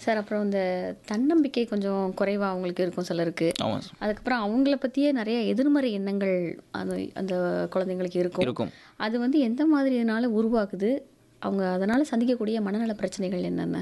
Sir அப்புறம் இந்த தன்னம்பிக்கை கொஞ்சம் குறைவா அவங்களுக்கு இருக்கும் சிலருக்கு ஆமாம் அதுக்கப்புறம் அவங்கள பற்றியே நிறைய எதிர்மறை எண்ணங்கள் அந்த அந்த குழந்தைங்களுக்கு இருக்கும் இருக்கும் அது வந்து எந்த மாதிரினால உருவாகுது அவங்க அதனால் சந்திக்கக்கூடிய மனநல பிரச்சனைகள் என்னென்ன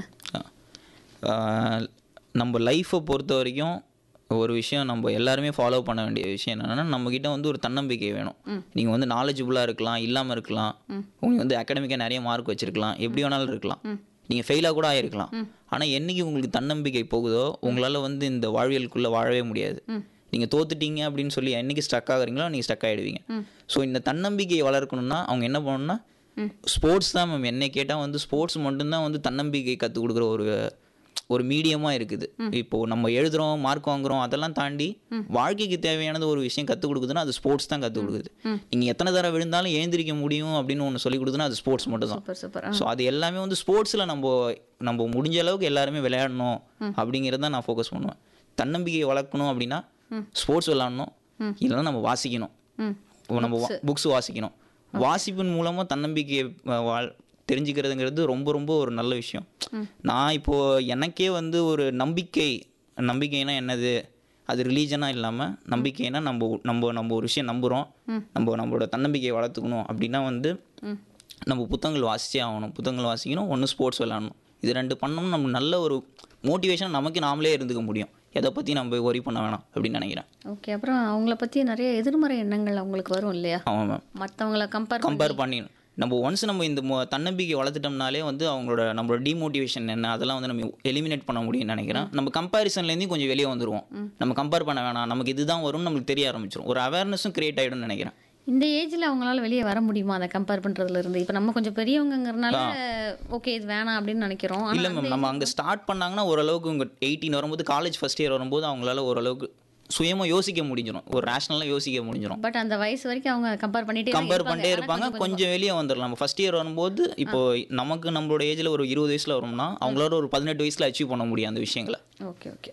ஆஹ் நம்ம லைஃப்பை பொறுத்த வரைக்கும் ஒரு விஷயம் நம்ம எல்லாருமே ஃபாலோ பண்ண வேண்டிய விஷயம் என்னென்னா நம்மக்கிட்ட வந்து ஒரு தன்னம்பிக்கை வேணும் நீங்கள் வந்து நாலேஜபுளாக இருக்கலாம் இல்லாமல் இருக்கலாம் உங்களுக்கு வந்து அகாடமிக்காக நிறைய மார்க் வச்சுருக்கலாம் எப்படி வேணாலும் இருக்கலாம் நீங்கள் ஃபெயிலாக கூட ஆகிருக்கலாம் ஆனால் என்னைக்கு உங்களுக்கு தன்னம்பிக்கை போகுதோ உங்களால் வந்து இந்த வாழ்வியலுக்குள்ளே வாழவே முடியாது நீங்கள் தோத்துட்டீங்க அப்படின்னு சொல்லி என்னைக்கு ஸ்டக் ஆகுறீங்களோ நீங்கள் ஸ்டக் ஆகிடுவீங்க ஸோ இந்த தன்னம்பிக்கையை வளர்க்கணும்னா அவங்க என்ன பண்ணணும்னா ஸ்போர்ட்ஸ் தான் மேம் என்னை கேட்டால் வந்து ஸ்போர்ட்ஸ் மட்டும்தான் வந்து தன்னம்பிக்கை கற்றுக் கொடுக்குற ஒரு ஒரு மீடியமாக இருக்குது இப்போது நம்ம எழுதுகிறோம் மார்க் வாங்குறோம் அதெல்லாம் தாண்டி வாழ்க்கைக்கு தேவையானது ஒரு விஷயம் கற்றுக் கொடுக்குதுன்னா அது ஸ்போர்ட்ஸ் தான் கற்றுக் கொடுக்குது நீங்கள் எத்தனை தடவை விழுந்தாலும் எழுந்திரிக்க முடியும் அப்படின்னு ஒன்று சொல்லி கொடுக்குதுன்னா அது ஸ்போர்ட்ஸ் மட்டும் தான் சூப்பர் சூப்பர் ஸோ அது எல்லாமே வந்து ஸ்போர்ட்ஸில் நம்ம நம்ம முடிஞ்ச அளவுக்கு எல்லாருமே விளையாடணும் அப்படிங்கிறத நான் ஃபோக்கஸ் பண்ணுவேன் தன்னம்பிக்கையை வளர்க்கணும் அப்படின்னா ஸ்போர்ட்ஸ் விளாடணும் இல்லைன்னா நம்ம வாசிக்கணும் ம் இப்போ நம்ம புக்ஸ் வாசிக்கணும் வாசிப்பின் மூலமாக தன்னம்பிக்கையை அஹ், வாழ் தெரிஞ்சுக்கிறதுங்கிறது ரொம்ப ரொம்ப ஒரு நல்ல விஷயம் நான் இப்போது எனக்கே வந்து ஒரு நம்பிக்கை நம்பிக்கைனா என்னது அது ரிலீஜனாக இல்லாமல் நம்பிக்கைனா நம்ம நம்ம நம்ம ஒரு விஷயம் நம்புகிறோம் நம்ம நம்மளோட தன்னம்பிக்கையை வளர்த்துக்கணும் அப்படின்னா வந்து நம்ம புத்தகங்கள் வாசிச்சே ஆகணும் புத்தகங்கள் வாசிக்கணும் ஒன்று ஸ்போர்ட்ஸ் விளாடணும் இது ரெண்டு பண்ணோம்னா நம்ம நல்ல ஒரு மோட்டிவேஷன் நமக்கு நாமளே இருந்துக்க முடியும் எதை பற்றி நம்ம ஒரி பண்ண வேணாம் அப்படின்னு நினைக்கிறேன் ஓகே அப்புறம் அவங்கள பற்றி நிறைய எதிர்மறை எண்ணங்கள் அவங்களுக்கு வரும் இல்லையா ஆமாம் மேம் மற்றவங்கள கம்பேர் கம்பேர் பண்ணி நம்ம ஒன்ஸ் நம்ம இந்த மொ- தன்னம்பிக்கை வளர்த்துட்டோம்னாலே வந்து அவங்களோட நம்மளோட டிமோட்டிவேஷன் என்ன அதெல்லாம் வந்து நம்ம எலிமினேட் பண்ண முடியும்னு நினைக்கிறேன் நம்ம கம்பேரிசன்லேருந்து கொஞ்சம் வெளியே வந்துருவோம் நம்ம கம்பேர் பண்ண வேணாம் நமக்கு இதுதான் வரும்னு நம்மளுக்கு தெரிய ஆரம்பிச்சிடும் ஒரு அவேர்னஸும் கிரியேட் ஆகிடும்னு நினைக்கிறேன் இந்த ஏஜ்ல அவங்களால வெளியே வர முடியுமா அதை கம்பேர் பண்றதுல இருந்து இப்போ நம்ம கொஞ்சம் பெரியவங்கங்கிறனால ஓகே இது வேணாம் அப்படின்னு நினைக்கிறோம் ஆனா இல்லை மேம் நம்ம அங்கே ஸ்டார்ட் பண்ணாங்கன்னா ஓரளவுக்கு உங்கள் எயிட்டீன் வரும்போது காலேஜ் ஃபஸ்ட் இயர் வரும்போது அவங்களால ஓரளவுக்கு சுயமாக யோசிக்க முடிஞ்சிடும் ஒரு ரேஷ்னலாக யோசிக்க முடிஞ்சிடும் பட் அந்த வயசு வரைக்கும் அவங்க கம்பேர் பண்ணிட்டே தான் கம்பேர் இருப்பாங்க. பண்ணிட்டே ஆனா இருப்பாங்க கொஞ்சம் கொஞ்சம் வெளியே வந்துடலாம் நம்ம ஃபஸ்ட் இயர் வரும்போது இப்போ நமக்கு நம்மளோட ஏஜில் ஒரு இருபது வயசில் வரோம்னா அவங்களோட ஒரு பதினெட்டு வயசில் அச்சீவ் பண்ண முடியும் அந்த விஷயங்களை ஓகே ஓகே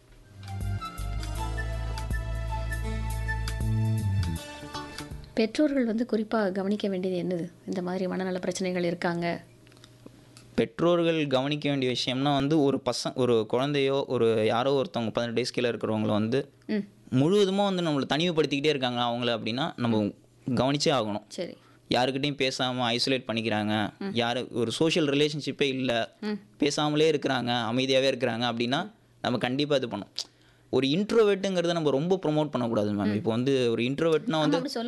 பெற்றோர்கள் வந்து குறிப்பாக கவனிக்க வேண்டியது என்னது இந்த மாதிரி மனநல பிரச்சனைகள் இருக்காங்க பெற்றோர்கள் கவனிக்க வேண்டிய விஷயம்னா வந்து ஒரு பசங்க ஒரு குழந்தையோ ஒரு யாரோ ஒருத்தவங்க பதினெட்டு வயசு கீழே இருக்கிறவங்கள வந்து ம் முழுவதுமாக வந்து நம்மளை தனிமைப்படுத்திக்கிட்டே இருக்காங்க அவங்கள அப்படின்னா நம்ம கவனிச்சே ஆகணும் சரி யாருக்கிட்டையும் பேசாமல் ஐசோலேட் பண்ணிக்கிறாங்க யார் ஒரு சோஷியல் ரிலேஷன்ஷிப்பே இல்லை பேசாமலே இருக்கிறாங்க அமைதியாகவே இருக்கிறாங்க அப்படின்னா நம்ம கண்டிப்பாக இது பண்ணணும் ஒரு இன்ட்ரோவேட்டுங்கிறத நம்ம ரொம்ப ப்ரொமோட் பண்ணக்கூடாது மேம் இப்போ வந்து ஒரு இன்ட்ரோவேட்னா வந்து அப்படி சொல்ல